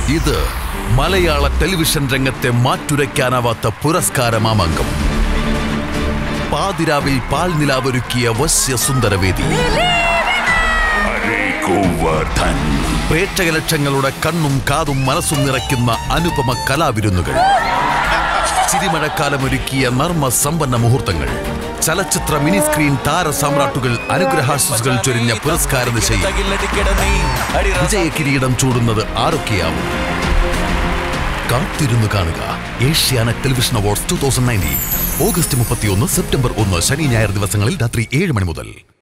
ഇത് മലയാള ടെലിവിഷൻ രംഗത്തെ മാറ്റുരയ്ക്കാനാവാത്ത പുരസ്കാരമാമാങ്കം പാതിരാവിൽ പാൽനിലാവൊരുക്കിയ വശ്യ സുന്ദരവേദി പ്രേക്ഷക ലക്ഷങ്ങളുടെ കണ്ണും കാതും മനസ്സും നിറയ്ക്കുന്ന അനുപമ കലാവിരുന്നുകൾ ചിരിമഴക്കാലമൊരുക്കിയ നർമ്മ സമ്പന്ന മുഹൂർത്തങ്ങൾ ചലച്ചിത്ര മിനി സ്ക്രീൻ താര സാമ്രാട്ടുകൾ അനുഗ്രഹാശിസുകൾ ചൊരിഞ്ഞ പുരസ്കാര ദിശയിൽ വിജയ കിരീടം ചൂടുന്നത് ആരൊക്കെയാവും കാത്തിരുന്നു കാണുക Asianet television awards two thousand nineteen August മുപ്പത്തിയൊന്ന് സെപ്റ്റംബർ ഒന്ന് ശനി ഞായർ ദിവസങ്ങളിൽ രാത്രി ഏഴ് മണി മുതൽ